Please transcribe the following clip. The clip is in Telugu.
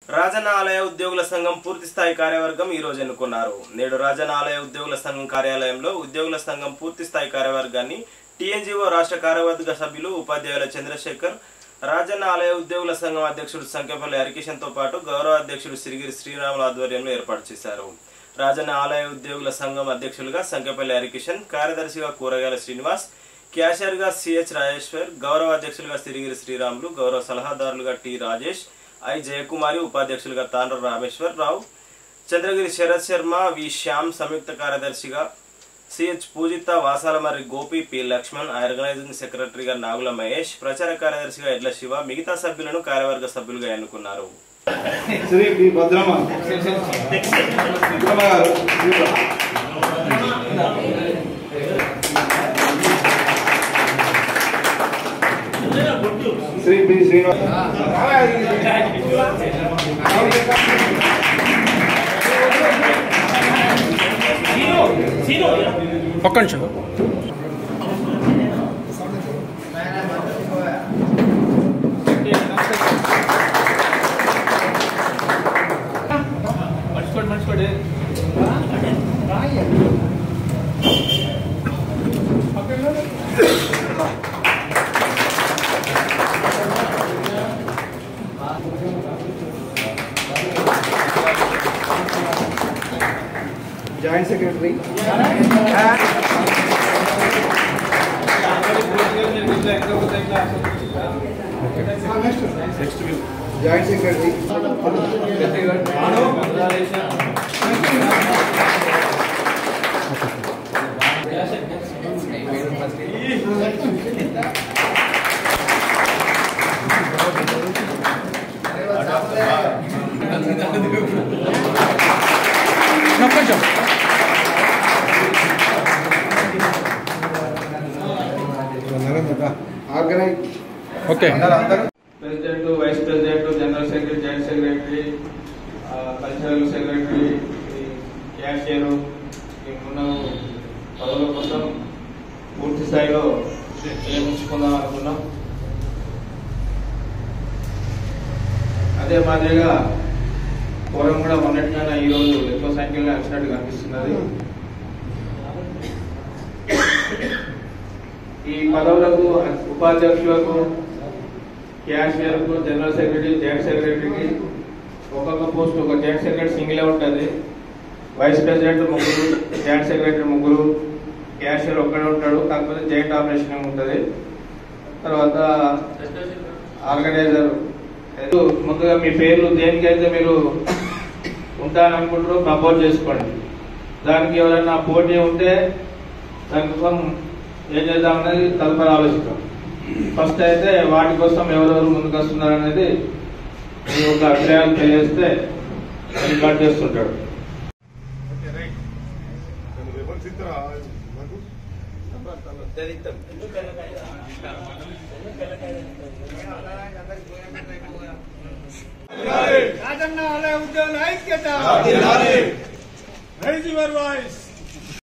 రాజన్న ఆలయ ఉద్యోగుల సంఘం పూర్తి స్థాయి కార్యవర్గం ఈ రోజు ఎన్నుకున్నారు నేడు రాజన్న ఆలయ ఉద్యోగుల సంఘం కార్యాలయంలో ఉద్యోగుల సంఘం పూర్తి స్థాయి కార్యవర్గాన్ని టీఎన్జీఓ రాష్ట్ర కార్యవర్గ సభ్యులు ఉపాధ్యాయుల చంద్రశేఖర్ రాజన్న ఆలయ ఉద్యోగుల సంఘం అధ్యక్షుడు సంఖ్యపల్లి హరికిషన్తో పాటు గౌరవ అధ్యక్షుడు సిరిగిరి శ్రీరాముల ఆధ్వర్యంలో ఏర్పాటు చేశారు రాజన్న ఆలయ ఉద్యోగుల సంఘం అధ్యక్షులుగా సంఖ్యపల్లి హరికిషన్ కార్యదర్శిగా కూరగాయల శ్రీనివాస్ క్యాషియర్గా సిహెచ్ రాజేశ్వర్ గౌరవ అధ్యక్షులుగా సిరిగిరి శ్రీరాములు గౌరవ సలహాదారులుగా టి రాజేష్ ఐ జయకుమారి ఉపాధ్యక్షులుగా తాండ్ర రామేశ్వర్ రావు చంద్రగిరి శరత్ శర్మ వి శ్యామ్ సంయుక్త కార్యదర్శిగా CH Pujitha Vasalamarri Gopi P Lakshman organizing సెక్రటరీగా నాగుల మహేష్ ప్రచార కార్యదర్శిగా ఎడ్ల శివ మిగతా సభ్యులను కార్యవర్గ సభ్యులుగా ఎన్నుకున్నారు శ్రీ పి భద్రమ భద్రమ గారు శ్రీ పి శ్రీనివాస్ ఒక్క నిమిషం జాయింట్ సెక్రటరీ జాయింట్ సెక్రటరీ ఒక్క నిమిషం ఆర్గనైజ్ ఓకే అందరూ president vice president general secretary joint secretary cultural secretary cashier ఉన్న పదవుల కోసం పూర్తి స్థాయిలో నియమించుకుందాం అనుకున్నాం అదే మాదిరిగా పూర్వం కూడా మొన్నటిగానే ఈరోజు ఎక్కువ సంఖ్యలో వచ్చినట్టు కనిపిస్తున్నది ఈ పదవులకు ఉపాధ్యక్షులకు క్యాషియర్కు జనరల్ సెక్రటరీ జాయింట్ సెక్రటరీకి ఒక్కొక్క పోస్ట్ ఒక జాయింట్ సెక్రటరీ సింగిలే ఉంటుంది వైస్ ప్రెసిడెంట్ ముగ్గురు జాయింట్ సెక్రటరీ ముగ్గురు క్యాషియర్ ఒక్కడే ఉంటాడు కాకపోతే జాయింట్ ఆపరేషన్ ఉంటుంది తర్వాత ఆర్గనైజర్ ఏదో ముందుగా మీ పేర్లు దేనికైతే మీరు ఉంటారనుకుంటారో ప్రపోజ్ చేసుకోండి దానికి ఎవరైనా పోటీ ఉంటే దానికోసం ఏం చేద్దామనేది తదుపరి ఆలోచిస్తాం ఫస్ట్ అయితే వాటి కోసం ఎవరెవరు ముందుకు వస్తున్నారు అనేది మీ ఒక అభిప్రాయాలు తెలియజేస్తే రికార్డ్ చేస్తుంటాడు రాజన్న ఆలయ ఉద్యోగుల ఐక్యత రైజ్ యువర్ వాయిస్